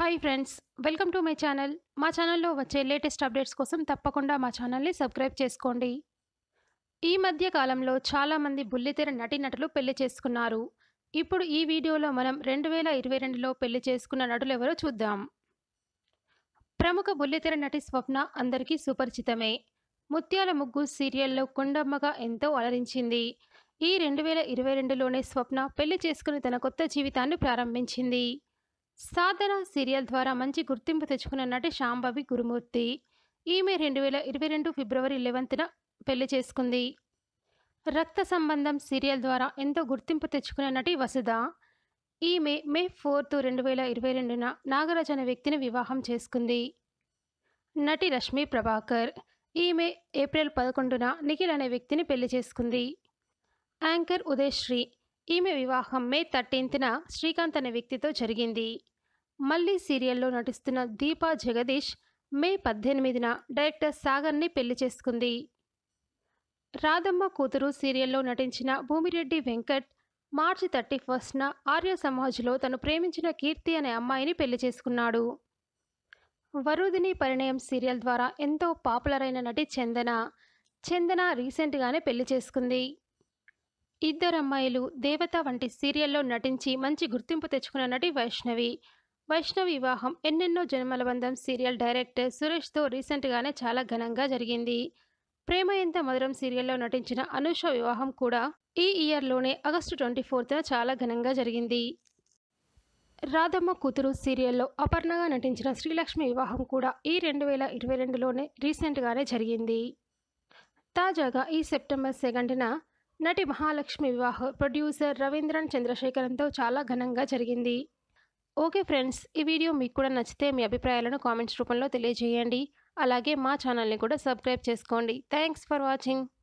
hi friends welcome to my channel మా ఛానల్లో వచ్చే లేటెస్ట్ అప్డేట్స్ కోసం తప్పకుండా మా ఛానల్ని సబ్స్క్రైబ్ చేసుకోండి ఈ మధ్య కాలంలో చాలామంది బుల్లితెర నటీనటులు పెళ్లి చేసుకున్నారు ఇప్పుడు ఈ వీడియోలో మనం రెండు వేల ఇరవై రెండులో పెళ్లి చేసుకున్న నటులు ఎవరో చూద్దాం ప్రముఖ బుల్లితెర నటి స్వప్న అందరికీ సుపరిచితమే ముత్యాల ముగ్గు సీరియల్లో కొండమ్మగా ఎంతో అలరించింది ఈ రెండు వేల ఇరవై రెండులోనే స్వప్న పెళ్లి చేసుకుని తన కొత్త జీవితాన్ని ప్రారంభించింది సాధన సీరియల్ ద్వారా మంచి గుర్తింపు తెచ్చుకున్న నటి శాంభవి గురుమూర్తి ఈమె రెండు వేల ఇరవై రెండు ఫిబ్రవరి లెవెన్త్న పెళ్లి చేసుకుంది రక్త సంబంధం సీరియల్ ద్వారా ఎంతో గుర్తింపు తెచ్చుకున్న నటి వసుధ ఈమె మే ఫోర్త్ రెండు వేల ఇరవై రెండున నాగరాజ్ అనే వ్యక్తిని వివాహం చేసుకుంది నటి రష్మి ప్రభాకర్ ఈమె ఏప్రిల్ పదకొండున నిఖిల్ అనే వ్యక్తిని పెళ్లి చేసుకుంది యాంకర్ ఉదయశ్రీ ఈమె వివాహం మే థర్టీన్త్న శ్రీకాంత్ అనే వ్యక్తితో జరిగింది మళ్ళీ సీరియల్లో నటిస్తున్న దీపా జగదీష్ మే పద్దెనిమిదిన డైరెక్టర్ సాగర్ని పెళ్లి చేసుకుంది రాధమ్మ కూతురు సీరియల్లో నటించిన భూమిరెడ్డి వెంకట్ మార్చి థర్టీ ఫస్ట్న ఆర్య సమాజ్లో తను ప్రేమించిన కీర్తి అనే అమ్మాయిని పెళ్లి చేసుకున్నాడు వరుదిని పరిణయం సీరియల్ ద్వారా ఎంతో పాపులర్ అయిన నటి చందన చందన రీసెంట్గానే పెళ్లి చేసుకుంది ఇద్దరు అమ్మాయిలు దేవత వంటి సీరియల్లో నటించి మంచి గుర్తింపు తెచ్చుకున్న నటి వైష్ణవి వైష్ణవి వివాహం ఎన్నెన్నో జన్మల బంధం సీరియల్ డైరెక్టర్ సురేష్తో రీసెంట్గానే చాలా ఘనంగా జరిగింది ప్రేమ ఎంత మధురం సీరియల్లో నటించిన అనుష వివాహం కూడా ఈ ఇయర్లోనే ఆగస్టు ట్వంటీ ఫోర్త్న చాలా ఘనంగా జరిగింది రాధమ్మ కూతురు సీరియల్లో అపర్ణగా నటించిన శ్రీలక్ష్మి వివాహం కూడా ఈ రెండు వేల ఇరవై రెండులోనే రీసెంట్గానే జరిగింది తాజాగా ఈ సెప్టెంబర్ సెకండ్న నటి మహాలక్ష్మి వివాహ ప్రొడ్యూసర్ రవీంద్రన్ చంద్రశేఖరంతో చాలా ఘనంగా జరిగింది ఓకే ఫ్రెండ్స్ ఈ వీడియో మీకు కూడా నచ్చితే మీ అభిప్రాయాలను కామెంట్స్ రూపంలో తెలియజేయండి అలాగే మా ఛానల్ని కూడా సబ్స్క్రైబ్ చేసుకోండి థ్యాంక్స్ ఫర్ వాచింగ్